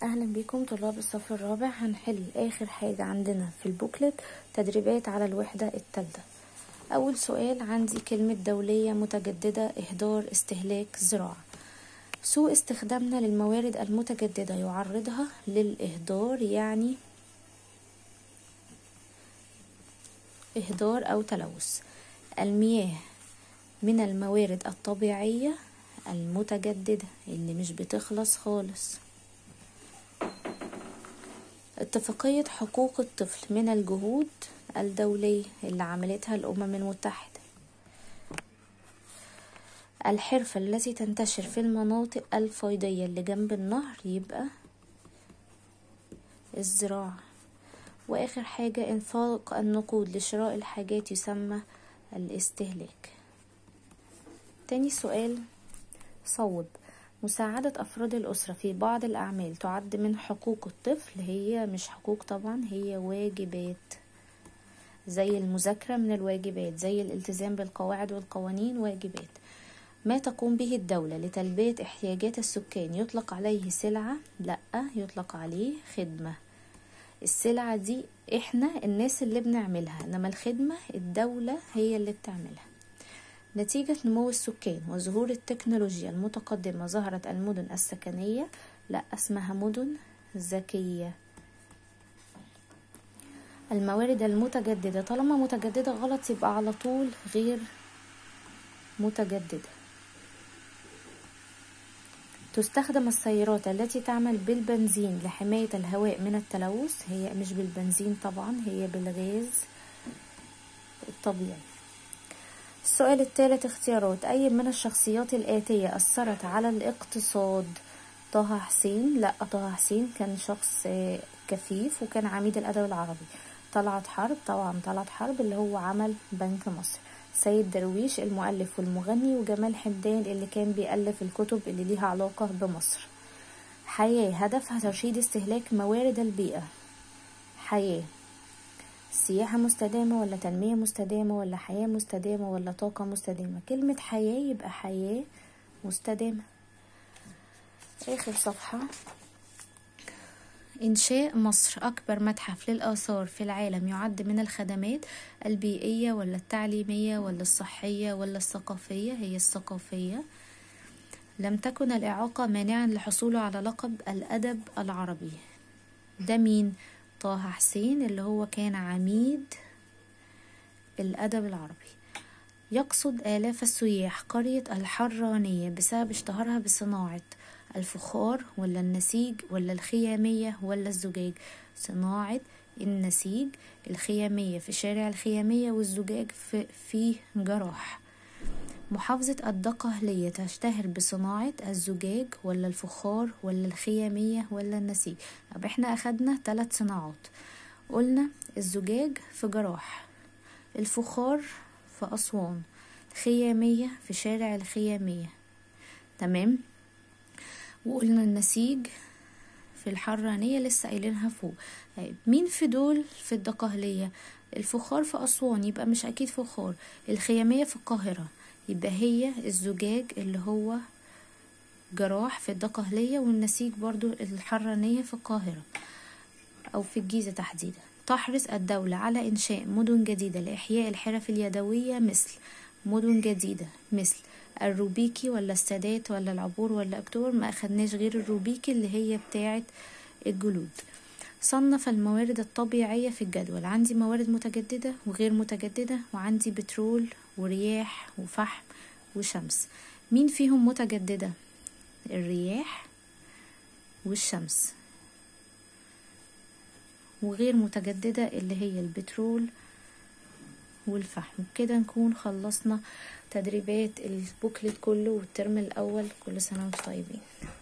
اهلا بكم طلاب الصف الرابع هنحل اخر حاجة عندنا في البوكلت تدريبات على الوحدة التالتة اول سؤال عندي كلمة دولية متجددة اهدار استهلاك زراعة سوء استخدامنا للموارد المتجددة يعرضها للاهدار يعني اهدار او تلوث المياه من الموارد الطبيعية المتجددة اللي مش بتخلص خالص اتفاقية حقوق الطفل من الجهود الدولية اللي عملتها الأمم المتحدة الحرفة التي تنتشر في المناطق الفيضية اللي جنب النهر يبقى الزراعة وآخر حاجة إنفاق النقود لشراء الحاجات يسمى الاستهلاك تاني سؤال صوب مساعدة أفراد الأسرة في بعض الأعمال تعد من حقوق الطفل هي مش حقوق طبعا هي واجبات زي المذاكرة من الواجبات زي الالتزام بالقواعد والقوانين واجبات ما تقوم به الدولة لتلبية احتياجات السكان يطلق عليه سلعة لا يطلق عليه خدمة السلعة دي احنا الناس اللي بنعملها انما الخدمة الدولة هي اللي بتعملها نتيجة نمو السكان وظهور التكنولوجيا المتقدمة ظهرت المدن السكنية لا اسمها مدن ذكية الموارد المتجددة طالما متجددة غلط يبقى على طول غير متجددة تستخدم السيارات التي تعمل بالبنزين لحماية الهواء من التلوث هي مش بالبنزين طبعا هي بالغاز الطبيعي السؤال الثالث اختيارات أي من الشخصيات الآتية أثرت على الاقتصاد طه حسين لا طه حسين كان شخص كفيف وكان عميد الأدب العربي طلعت حرب طبعا طلعت حرب اللي هو عمل بنك مصر سيد درويش المؤلف والمغني وجمال حمدان اللي كان بيألف الكتب اللي ليها علاقة بمصر حياة هدفها ترشيد استهلاك موارد البيئة حياة سياحة مستدامة ولا تنمية مستدامة ولا حياة مستدامة ولا طاقة مستدامة كلمة حياة يبقى حياة مستدامة آخر صفحة إنشاء مصر أكبر متحف للآثار في العالم يعد من الخدمات البيئية ولا التعليمية ولا الصحية ولا الثقافية هي الثقافية لم تكن الإعاقة مانعا لحصوله على لقب الأدب العربي ده مين؟ طه حسين اللي هو كان عميد الأدب العربي يقصد آلاف السياح قرية الحرانية بسبب اشتهارها بصناعة الفخار ولا النسيج ولا الخيامية ولا الزجاج صناعة النسيج الخيامية في شارع الخيامية والزجاج في, في جراح محافظة الدقهلية تشتهر بصناعة الزجاج ولا الفخار ولا الخيامية ولا النسيج طب احنا أخدنا ثلاث صناعات قلنا الزجاج في جراح الفخار في أسوان الخيامية في شارع الخيامية تمام وقلنا النسيج في الحرانية لسه قايلينها فوق طيب مين في دول في الدقهلية الفخار في أسوان يبقى مش أكيد فخار الخيامية في القاهرة يبقى هي الزجاج اللي هو جراح في الدقهلية والنسيج برضو الحرانية في القاهرة أو في الجيزة تحديدا تحرص الدولة على إنشاء مدن جديدة لإحياء الحرف اليدوية مثل مدن جديدة مثل الروبيكي ولا السادات ولا العبور ولا أكتوبر ما أخدناش غير الروبيكي اللي هي بتاعة الجلود صنف الموارد الطبيعية في الجدول عندي موارد متجددة وغير متجددة وعندي بترول ورياح وفحم وشمس مين فيهم متجددة الرياح والشمس وغير متجددة اللي هي البترول والفحم كده نكون خلصنا تدريبات البوكلت كله والترم الأول كل سنة وانتم طيبين